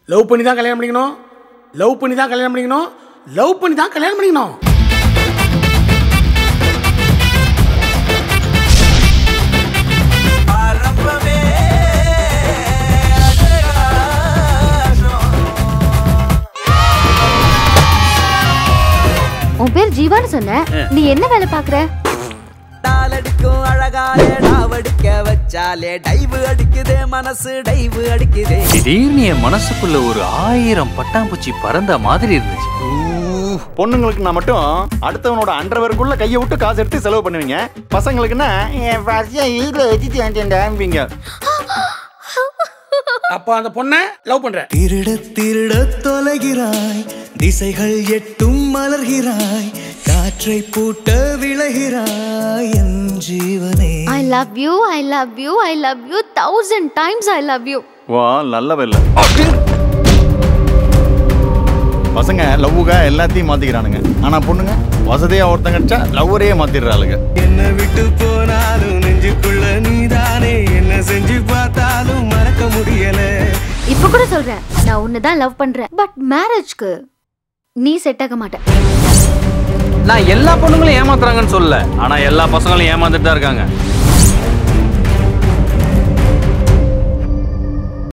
love பண்ணி தான் கல்யாணம் பண்ணிக்கணும் லவ் பண்ணி தான் கல்யாணம் பண்ணிக்கணும் லவ் பண்ணி தான் கல்யாணம் பண்ணிக்கணும் உன் பேர் ஜீவான்னு சொன்ன நீ என்ன வேலை பாக்குற டாலடிக்கும் அழகாலே டாவடிக்க வச்சாலே டைவு அடிக்குதே மனசு டைவு அடிக்குதே திடீர்னு என் மனசுக்குள்ள ஒரு ஆயிரம் பட்டாம்பூச்சி பறந்த மாதிரி இருந்துச்சு பொண்ணுங்களுக்கு நான் மட்டும் அடுத்தவனோட அண்டர்வேருக்குள்ள கையை விட்டு காசு எடுத்து செலவு பண்ணுவீங்க பசங்களுக்குன்னா என் பசியா ஈட்ல வச்சுட்டு வாங்கிட்டேன்டாம்பீங்க அப்போ அந்த பொண்ணை லவ் பண்ற திருட திருட தொலைகிறாய் திசைகள் எட்டும் மலர்கிறாய் காற்றை பூட்ட விளைகிறாய் என் ஜீவனே I love you I love you I love you thousand times I love you வா நல்லவில்ல பசங்க லவ்வுக்கா எல்லாத்தையும் மாத்திக்கிறானுங்க ஆனா பொண்ணுங்க வசதியா ஒருத்தங்க கிடைச்சா லவ்வரையே மாத்திடுறாளுங்க என்ன விட்டு போனாலும் நெஞ்சுக்குள்ள நீதானே என்ன செஞ்சு பார்த்தாலும் மறக்க முடியல இப்ப கூட சொல்றேன் நான் உன்னை தான் லவ் பண்றேன் பட் மேரேஜ்க்கு நீ செட் ஆக மாட்ட நான் எல்லா பொண்ணுங்களும் ஏமாத்துறாங்கன்னு சொல்லல ஆனா எல்லா பசங்களும் ஏமாந்துட்டு தான் இருக்காங்க